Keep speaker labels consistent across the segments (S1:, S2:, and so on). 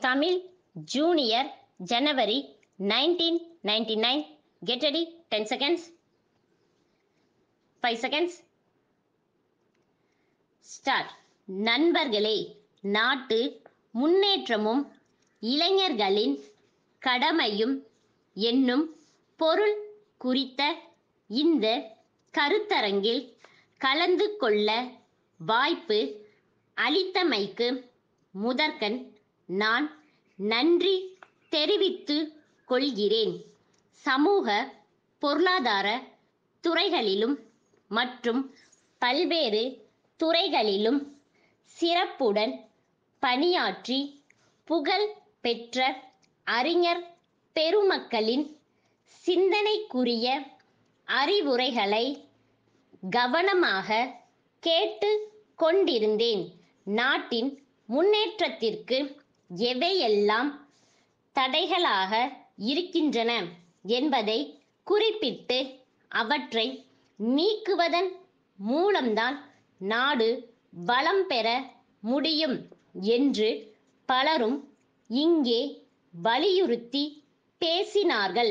S1: Tamil junior January nineteen ninety nine get ready ten seconds five seconds start நண்பர்களே நாட்டு முன்னேற்றமும் இளைஞர்களின் கடமையும் என்னும் பொருள் குறித்த இந்த கருத்தரங்கில் கலந்து கொள்ள வாய்ப்பு அளித்தமைக்கு முதற்கண் நான் நன்றி தெரிவித்து கொள்கிறேன் சமூக பொருளாதார துறைகளிலும் மற்றும் பல்வேறு துறைகளிலும் சிறப்புடன் பணியாற்றி புகழ் பெற்ற அறிஞர் பெருமக்களின் சிந்தனைக்குரிய அறிவுரைகளை கவனமாக கேட்டு கொண்டிருந்தேன் நாட்டின் முன்னேற்றத்திற்கு எவையெல்லாம் தடைகளாக இருக்கின்றன என்பதை குறிப்பிட்டு அவற்றை நீக்குவதன் மூலம்தான் நாடு வளம் பெற முடியும் என்று பலரும் இங்கே வலியுறுத்தி பேசினார்கள்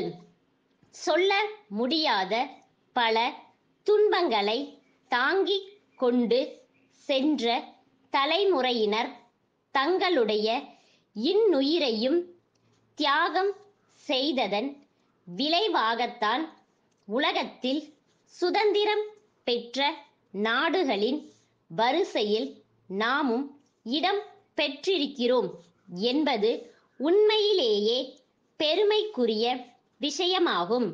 S1: சொல்ல முடியாத பல துன்பங்களை தாங்கிக் கொண்டு சென்ற தலைமுறையினர் தங்களுடைய இன்னுயிரையும் தியாகம் செய்ததன் விளைவாகத்தான் உலகத்தில் சுதந்திரம் பெற்ற நாடுகளின் வரிசையில் நாமும் இடம் பெற்றிருக்கிறோம் என்பது உண்மையிலேயே பெருமைக்குரிய விஷயமாகும்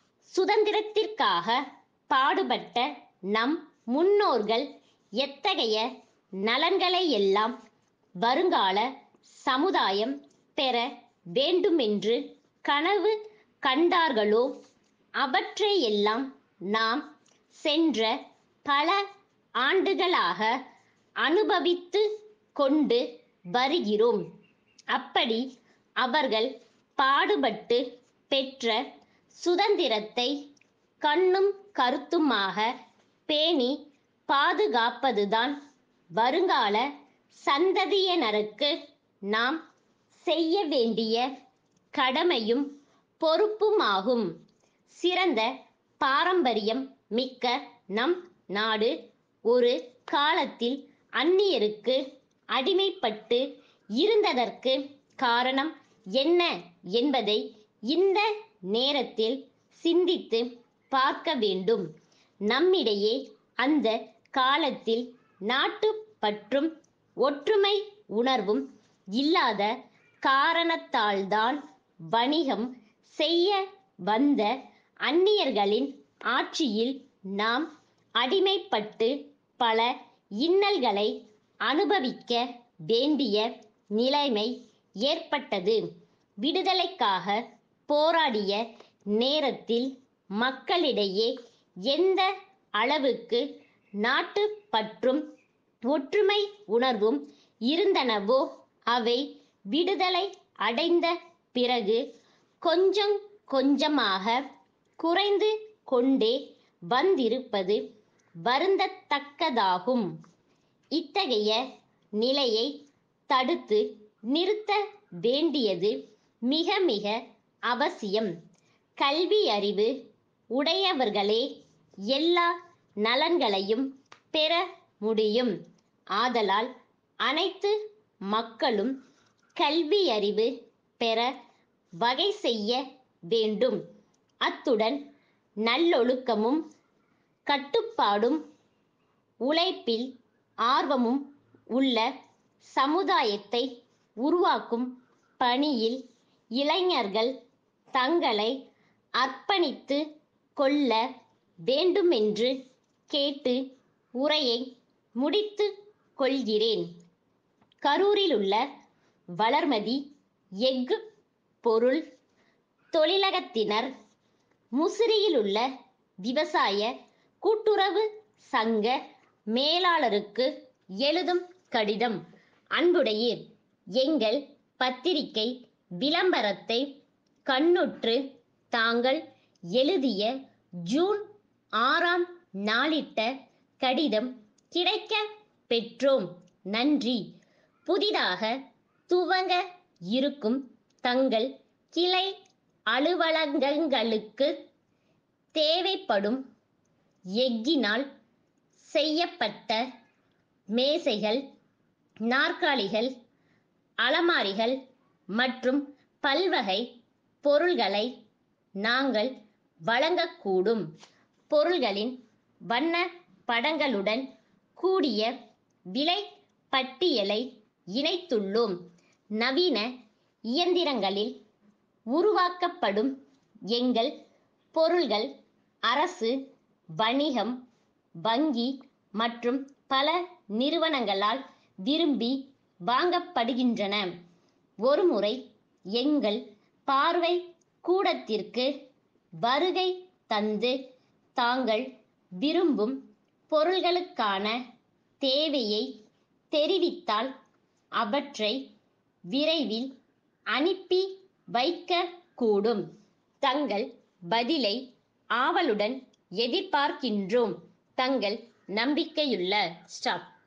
S1: சுதந்திரத்திற்காக பாடுபட்ட நம் முன்னோர்கள் எத்தகைய நலன்களை எல்லாம் வருங்கால சமுதாயம் பெற வேண்டுமென்று கனவு கண்டார்களோ அவற்றையெல்லாம் நாம் சென்ற பல ஆண்டுகளாக அனுபவித்து கொண்டு வருகிறோம் அப்படி அவர்கள் பாடுபட்டு பெற்ற சுதந்திரத்தை கண்ணும் கருத்துமாக பேணி பாதுகாப்பதுதான் வருங்கால சந்ததியினருக்கு நாம் செய்ய வேண்டிய கடமையும் பொறுப்புமாகும் சிறந்த பாரம்பரியம் மிக்க நம் நாடு ஒரு காலத்தில் அந்நியருக்கு அடிமைப்பட்டு இருந்ததற்கு காரணம் என்ன என்பதை இந்த நேரத்தில் சிந்தித்து பார்க்க வேண்டும் நம்மிடையே அந்த காலத்தில் நாட்டுப்பற்றும் ஒற்றுமை உணர்வும் இல்லாத காரணத்தால்தான் வணிகம் செய்ய வந்த அந்நியர்களின் ஆட்சியில் நாம் அடிமைப்பட்டு பல இன்னல்களை அனுபவிக்க வேண்டிய நிலைமை ஏற்பட்டது விடுதலைக்காக போராடிய நேரத்தில் மக்களிடையே எந்த அளவுக்கு நாட்டுப்பற்றும் ஒற்றுமை உணர்வும் இருந்தனவோ அவை விடுதலை அடைந்த பிறகு கொஞ்சம் கொஞ்சமாக குறைந்து கொண்டே வந்திருப்பது வருந்தத்தக்கதாகும் இத்தகைய நிலையை தடுத்து நிறுத்த வேண்டியது மிக மிக அவசியம் கல்வி அறிவு உடையவர்களே எல்லா நலன்களையும் பெற முடியும் ஆதலால் அனைத்து மக்களும் கல்வி அறிவு பெற வகை செய்ய வேண்டும் அத்துடன் நல்லொழுக்கமும் கட்டுப்பாடும் உழைப்பில் ஆர்வமும் உள்ள சமுதாயத்தை உருவாக்கும் பணியில் இளைஞர்கள் தங்களை அர்ப்பணித்து கொள்ள வேண்டுமென்று கேட்டு உரையை முடித்து கொள்கிறேன் கரூரில் உள்ள வளர்மதி எஃகு பொருள் தொழிலகத்தினர் முசிறியில் உள்ள விவசாய கூட்டுறவு சங்க மேலாளருக்கு எழுதும் கடிதம் அன்புடையீர் எங்கள் பத்திரிகை விளம்பரத்தை கண்ணுற்று தாங்கள் எழுதிய ஜூன் ஆறாம் நாளிட்ட கடிதம் கிடைக்க பெற்றோம் நன்றி புதிதாக துவங்க இருக்கும் தங்கள் கிளை அலுவலகங்களுக்கு தேவைப்படும் எஃகினால் செய்யப்பட்ட மேசைகள் நாற்காலிகள் அலமாரிகள் மற்றும் பல்வகை பொருள்களை நாங்கள் வழங்கக்கூடும் பொருள்களின் வண்ண படங்களுடன் கூடிய விலை பட்டியலை இணைத்துள்ளோம் நவீன இயந்திரங்களில் உருவாக்கப்படும் எங்கள் பொருள்கள் அரசு வணிகம் வங்கி மற்றும் பல நிறுவனங்களால் விரும்பி வாங்கப்படுகின்றன ஒருமுறை எங்கள் பார்வை கூடத்திற்கு வருகை தந்து தாங்கள் விரும்பும் பொருள்களுக்கான தேவையை தெரிவித்தால் அவற்றை விரைவில் அனுப்பி வைக்கக்கூடும் தங்கள் பதிலை ஆவலுடன் எதிர்பார்க்கின்றோம் தங்கள் நம்பிக்கையுள்ள ஸ்டாப்